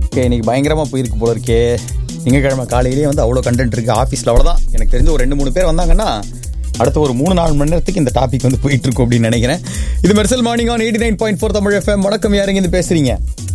Okay இன்னைக்கு பயங்கரமாக போயிருக்கு போல இருக்கே திங்கக்கிழமை காலையிலேயே வந்து அவ்வளோ கண்டென்ட் இருக்குது ஆஃபீஸில் அவ்வளோதான் எனக்கு தெரிஞ்ச ஒரு ரெண்டு மூணு பேர் வந்தாங்கன்னா அடுத்த ஒரு மூணு நாலு மணி நேரத்துக்கு இந்த டாபிக் வந்து போயிட்டு இருக்கும் அப்படின்னு நினைக்கிறேன் இது Mersal morning on eighty nine point four Tamil FM வணக்கம் யாருங்க இது பேசுறீங்க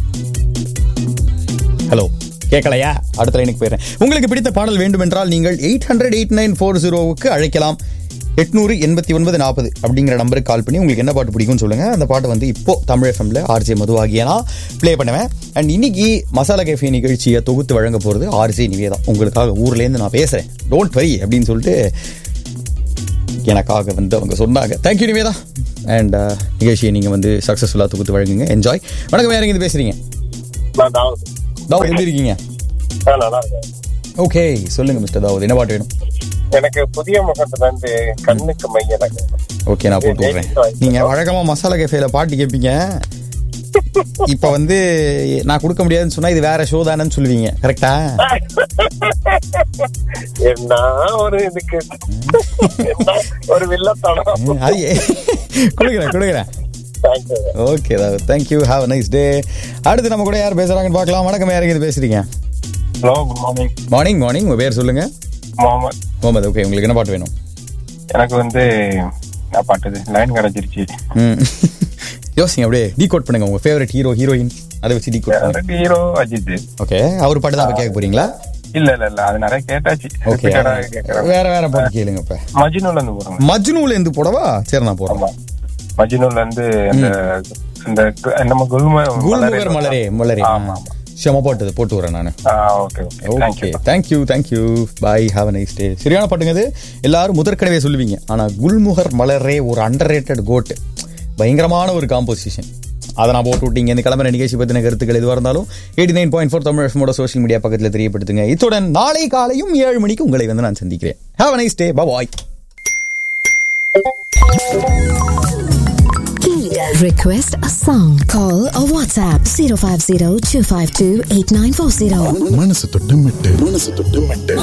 ஹலோ கேட்கலையா அடுத்த லைனுக்கு போயிடுறேன் உங்களுக்கு பிடித்த பாடல் வேண்டுமென்றால் நீங்கள் eight hundred eight nine four ஜீரோவுக்கு அழைக்கலாம் எட்நூறு எண்பத்தி ஒன்பது நாற்பது அப்படிங்கிற நம்பருக்கு கால் பண்ணி உங்களுக்கு என்ன பாட்டு பிடிக்கும்னு சொல்லுங்க அந்த பாட்டு வந்து இப்போ தமிழ் எஃப்எம்ல ஆர்ஜே மது ஆகியனா ப்ளே பண்ணுவேன் அண்ட் இன்னைக்கு மசாலா கேஃபே நிகழ்ச்சியை தொகுத்து வழங்க போகிறது ஆர்ஜே நிவேதா உங்களுக்காக ஊர்லேருந்து நான் பேசுகிறேன் டோன்ட் வரி அப்படின்னு சொல்லிட்டு எனக்காக வந்து அவங்க சொன்னாங்க தேங்க்யூ நிவேதா அண்ட் நிகழ்ச்சியை நீங்கள் வந்து சக்ஸஸ்ஃபுல்லாக தொகுத்து வழங்குங்க என்ஜாய் வணக்கம் யாருங்க இது பேசுகிறீங்க நான் தாவூத். தாவூத் எப்படி இருக்கீங்க ஆ, நல்லா இருக்கேன். ஓகே சொல்லுங்க மிஸ்டர் தாவூத் என்ன பாட்டு வேணும் எனக்கு புதிய முகத்துல இருந்து கண்ணுக்கு மையலங்க ஓகே நான் போட்டு விட்றேன் நீங்க வழக்கமா மசாலா கேஃபேல பாட்டு கேட்பீங்க இப்ப வந்து நான் கொடுக்க முடியாதுன்னு சொன்னா இது வேற ஷோ தானேன்னு சொல்லுவீங்க கரெக்டா என்ன ஒரு இதுக்கு என்ன ஒரு வில்லத்தனம் அது ஏ- கொடுக்குறேன் கொடுக்குறேன் thank you okay Dawood thank you have nice day அடுத்து நம்ம கூட யார் பேசுறாங்கன்னு பார்க்கலாம் வணக்கம் யாருங்க இது பேசுறீங்க hello good morning morning morning உங்க பேர் சொல்லுங்க முகமது முகமது ஓகே உங்களுக்கு என்ன பாட்டு வேணும் எனக்கு வந்து நான் பாட்டுது லைன் கிடைச்சிருச்சு ம் யோசிங்க அப்படியே டீ கோட் பண்ணுங்க உங்க ஃபேவரட் ஹீரோ ஹீரோயின் அதை வச்சு டீ கோட் பண்ணுங்க எனக்கு ஹீரோ அஜித் ஓகே அவர் பாட்டு தான் இப்ப கேட்க போறீங்களா இல்ல இல்ல இல்ல அது நிறைய கேட்டாச்சு ஓகே Repeated ஆ கேக்குறேன். வேற வேற பாட்டு கேளுங்க இப்ப மஜ்னுல இருந்து போறோம் மஜ்னூல இருந்து போடவா சரி நான் போறேன் ஆமா மஜ்னுல இருந்து அந்த அந்த கு- நம்ம குல்ம குல்முகர் மலரே மலரே ஆமா ஆமா செம பாட்டு இது, போட்டு வரேன் நான் okay okay okay thank you thank you thank you bye have a nice day சரியான பாட்டுங்க இது எல்லாரும் முதற்கனவே சொல்லுவீங்க ஆனா குல்முகர் மலரே ஒரு அண்டர் ரேட்டட் கோட் பயங்கரமான ஒரு காம்போசிஷன் அதை நான் போட்டு விட்டீங்க இந்த கிளம்புற நிகழ்ச்சி பற்றின கருத்துக்கள் எதுவாக இருந்தாலும் eighty nine point four Tamil எஃப்எமோட சோஷியல் மீடியா பக்கத்தில் தெரியப்படுத்துங்க இத்துடன் நாளை காலையும் ஏழு மணிக்கு உங்களை வந்து நான் சந்திக்கிறேன் have a nice day bye Request a song. Call or WhatsApp 050 252 8940. மனசு தொட்டு மெட்டு மனசு தொட்டு மெட்டு